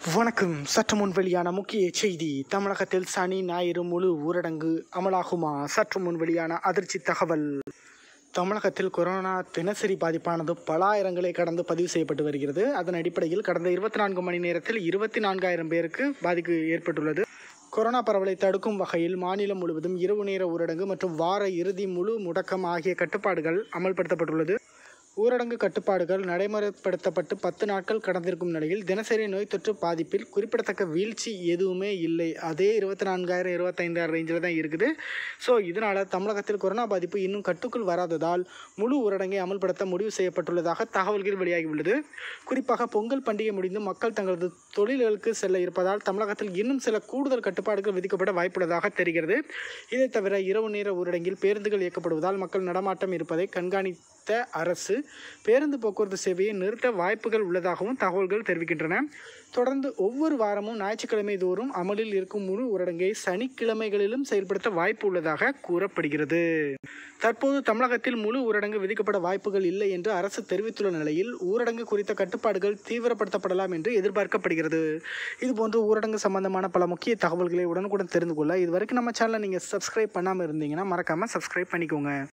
வணக்கம் சற்று முன் வெளியான முக்கிய செய்தி தமிழகத்தில் சனி ஞாயிறு முழு ஊரடங்கு அமலாகுமா சற்று முன் வெளியான அதிர்ச்சி தகவல் தமிழகத்தில் கொரோனா தினசரி பாதிப்பானது பல ஆயிரங்களை கடந்து பதிவு செய்யப்பட்டு வருகிறது அதன் அடிப்படையில் கடந்த இருபத்தி நான்கு மணி நேரத்தில் இருபத்தி நான்காயிரம் பேருக்கு பாதிப்பு ஏற்பட்டுள்ளது கொரோனா பரவலை தடுக்கும் வகையில் மாநிலம் முழுவதும் இரவு நேர ஊரடங்கு மற்றும் வார இறுதி முழு முடக்கம் ஆகிய கட்டுப்பாடுகள் அமல்படுத்தப்பட்டுள்ளது ஊரடங்கு கட்டுப்பாடுகள் நடைமுறைப்படுத்தப்பட்டு பத்து நாட்கள் கடந்திருக்கும் நிலையில் தினசரி நோய் தொற்று பாதிப்பில் குறிப்பிடத்தக்க வீழ்ச்சி எதுவுமே இல்லை அதே இருபத்தி நான்காயிரம் இருபத்தைந்தாயிரம் ரேஞ்சில் தான் இருக்குது ஸோ இதனால் தமிழகத்தில் கொரோனா பாதிப்பு இன்னும் கட்டுக்குள் வராததால் முழு ஊரடங்கை அமல்படுத்த முடிவு செய்யப்பட்டுள்ளதாக தகவல்கள் வெளியாகியுள்ளது குறிப்பாக பொங்கல் பண்டிகை முடிந்து மக்கள் தங்களது தொழில்களுக்கு செல்ல இருப்பதால் தமிழகத்தில் இன்னும் சில கூடுதல் கட்டுப்பாடுகள் விதிக்கப்பட வாய்ப்புள்ளதாக தெரிகிறது இதை தவிர இரவு நேர ஊரடங்கில் பேருந்துகள் இயக்கப்படுவதால் மக்கள் நடமாட்டம் இருப்பதை கண்காணித்த அரசு பேருந்து போக்குவரத்து சேவையை நிறுத்த வாய்ப்புகள் உள்ளதாகவும் தகவல்கள் தெரிவிக்கின்றன தொடர்ந்து ஒவ்வொரு வாரமும் ஞாயிற்றுக்கிழமை தோறும் அமலில் இருக்கும் முழு ஊரடங்கை சனிக்கிழமைகளிலும் செயல்படுத்த வாய்ப்பு உள்ளதாக கூறப்படுகிறது தற்போது தமிழகத்தில் முழு ஊரடங்கு விதிக்கப்பட வாய்ப்புகள் இல்லை என்று அரசு தெரிவித்துள்ள நிலையில் ஊரடங்கு குறித்த கட்டுப்பாடுகள் தீவிரப்படுத்தப்படலாம் என்று எதிர்பார்க்கப்படுகிறது இதுபோன்று ஊரடங்கு சம்பந்தமான பல முக்கிய தகவல்களை உடனுக்குடன் தெரிந்து கொள்ள இதுவரைக்கும் நம்ம சேனலை நீங்கள் சப்ஸ்கிரைப் பண்ணாமல் இருந்தீங்கன்னா மறக்காமல் சப்ஸ்கிரைப் பண்ணிக்கோங்க